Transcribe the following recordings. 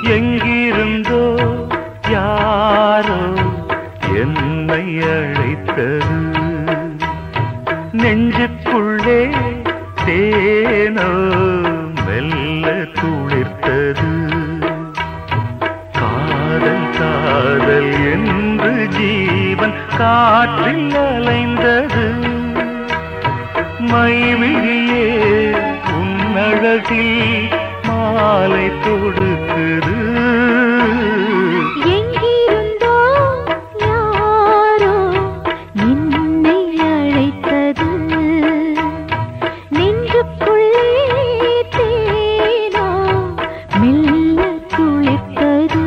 எங்கிருந்தோ யாரோ என்னை அழைத்தது நெஞ்சுக்குள்ளே தேனோ மெல்ல துளிர்த்தது காதல் காதல் என்று ஜீவன் காற்றில் அலைந்தது மைவிழியே உன்னழகில் மாலை தொடுக்குது எங்கிருந்தோ யாரோ என்னை அழைத்தது நெஞ்சுக்குள்ளே தேனோ மெல்ல துளிர்த்தது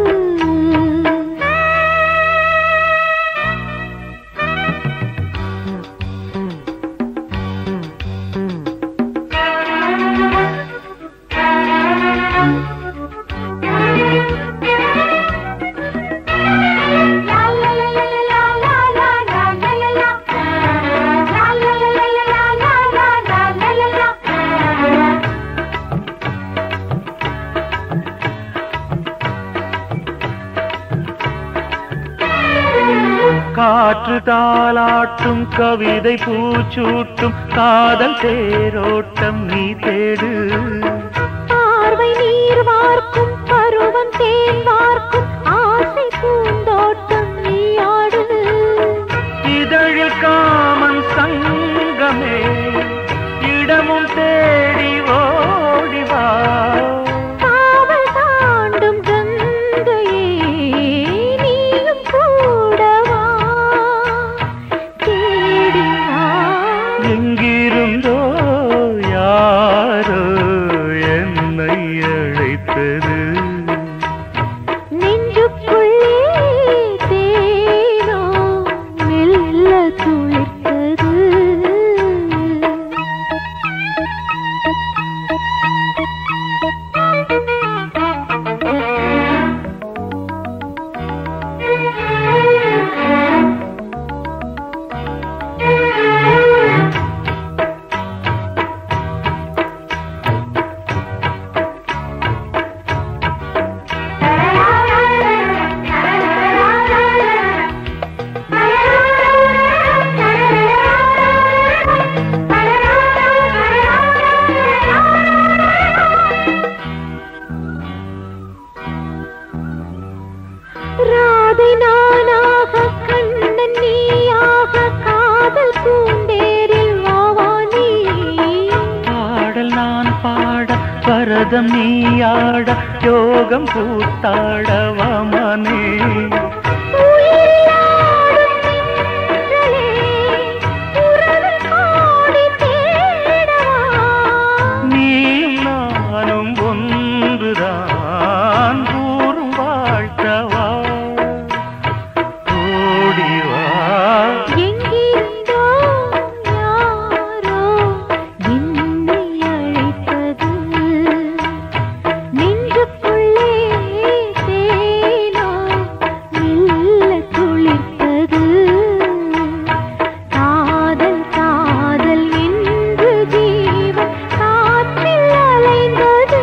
காற்று தாளாட்டும் கவிதை பூச்சூட்டும் காதல் தேரோட்டம் நீ தேடு பார்வை நீர் வார்க்கும் பருவம் தேன் வார்க்கும் ஆசை பூந்தோட்டம் நீயாடு இதழில் காமன் சங்கமே இடமும் தேடி ஓடிவா காவல் தாண்டும் கங்கையே நீயும் கூடவா தேடி வா எங்கிருந்தோ யாரோ என்னை அழைத்தது நெஞ்சுக்குள்ளே தேனோ மெல்ல துளிர்த்தது ராதை நானாக கண்ணன் நீயாக காதல் பூந்தேரில் வாவா நீ பாடல் நான் பாட பரதம் நீயாட யோகம் கூத்தாட வமனே உயிரிலாடும் நின்றலே, உறவில் கோடி தேடவா. நீயும் நானும் ஒன்றுதான் கூறும் வாழ்த்தவா ஓடிவா எங்கிருந்தோ யாரோ என்னை அழைத்தது. நெஞ்சுக்குள்ளே தேனோ மெல்ல துளிர்த்தது. காதல் காதல் என்று ஜீவன் காற்றில் அலைந்தது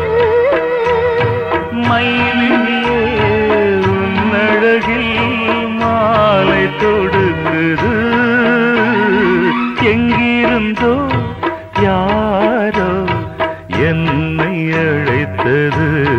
மயிலியே உன்னழகில் மாலை தொடுக்குது எங்கிருந்தோ யாரோ என்னை அழைத்தது